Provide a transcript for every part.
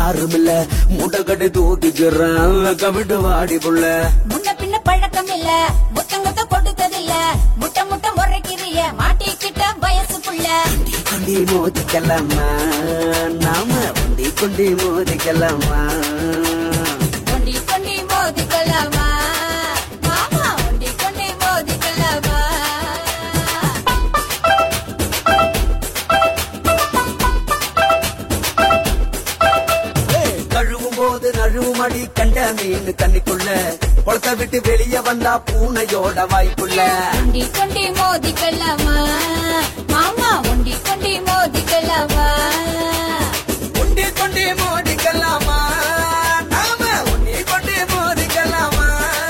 யாரும் இல்ல முடகடு தூக்கிக்கிறான் கவிடு வாடி புள்ள முன்ன பின்ன பழக்கம் இல்ல முத்தங்கத்த கொடுத்ததில்ல முட்டை முட்டை முறைக்கிறிய மாட்டிக்கிட்ட வயசு புள்ள கொண்டி கொண்டி மோதிக்கலாமா நாம கொண்டி கொண்டி மோதிக்கலாமா கொண்டி கொண்டி மோதிக்கலாமா மாமா கொண்டி கொண்டி மோதிக்கலாமா கழுவும் போது நழுவும் அடி கண்ட மீன் தண்ணிக்குள்ள குளத்தை விட்டு வெளியே வந்தா பூனையோட வாய்ப்புள்ள கொண்டி கொண்டி மோதிக்கலாமா மாமா ஒண்டி கொண்டி மோதிக்கலாமா உண்டி கொண்டி மோதிக்கலாமா நாம உண்டி கொண்டி மோதிக்கலாமா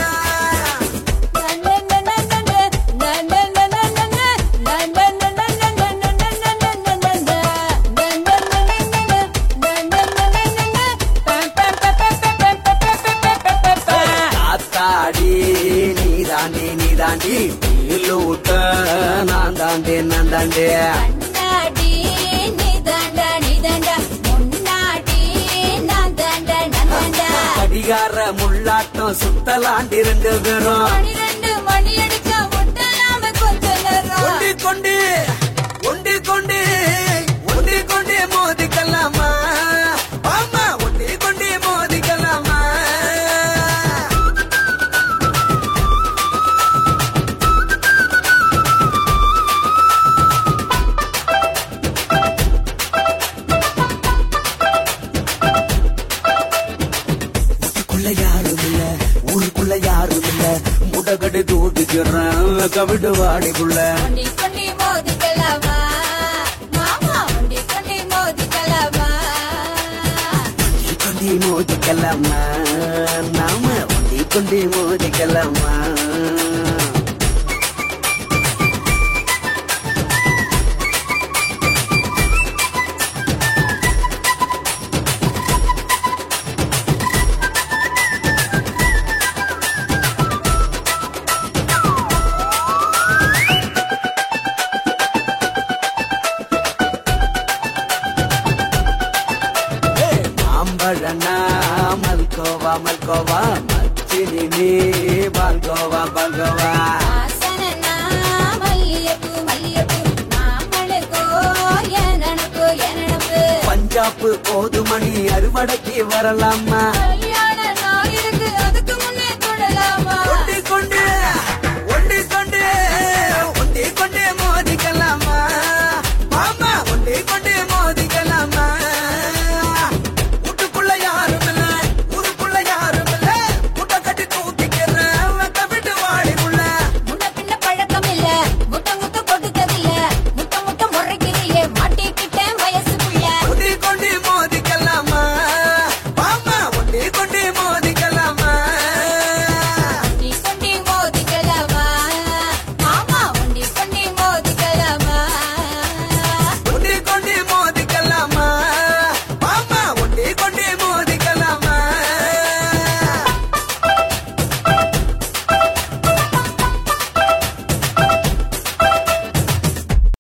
காத்தாடி நீ தாண்டி நீ தாண்டி லூட்ட நான் தாண்டி நான் தாண்டி கண்ணாடி நீ தாண்டா நீ தாண்டா முன்னாடி நான் தாண்டா நான் தாண்டா கடிகார முள்ளாட்டம் சுத்தலாண்டி ரெண்டு பேரும் பனிரெண்டு மணி அடிச்சா முட்டலாம கொஞ்ச நேரம் ஒண்டி கொண்டு ஒண்டி கொண்டு ஒண்டி கொண்டு மோதிக்கலாமா ஆமா ஒண்டி கொண்டு மோதிக்கலாமா ஊருக்குள்ள யாரும் இல்ல ஊருக்குள்ள யாரும் இல்ல முடகடு தூக்கிக்கிறான் கவிடு வாடிக்குள்ள கொண்டி கொண்டி மோதிக்கலாமா மாமா கொண்டி கொண்டி மோதிக்கலாமா ஒண்டி கொண்டி மோதிக்கலாமா நாம ஒண்டி கொண்டி மோதிக்கலாமா மாம்பழனா மல்கோவா மல்கோவா மச்சினி நீ பால்கோவா பால்கோவா ஆசனனா மல்லியப்பூ மல்லியப்பூ மாமனுக்கோ என் நனப்பு என் நனப்பு பஞ்சாப்பு கோதுமணி அறுவடைக்கு வரலாமா மல்லியப்பூ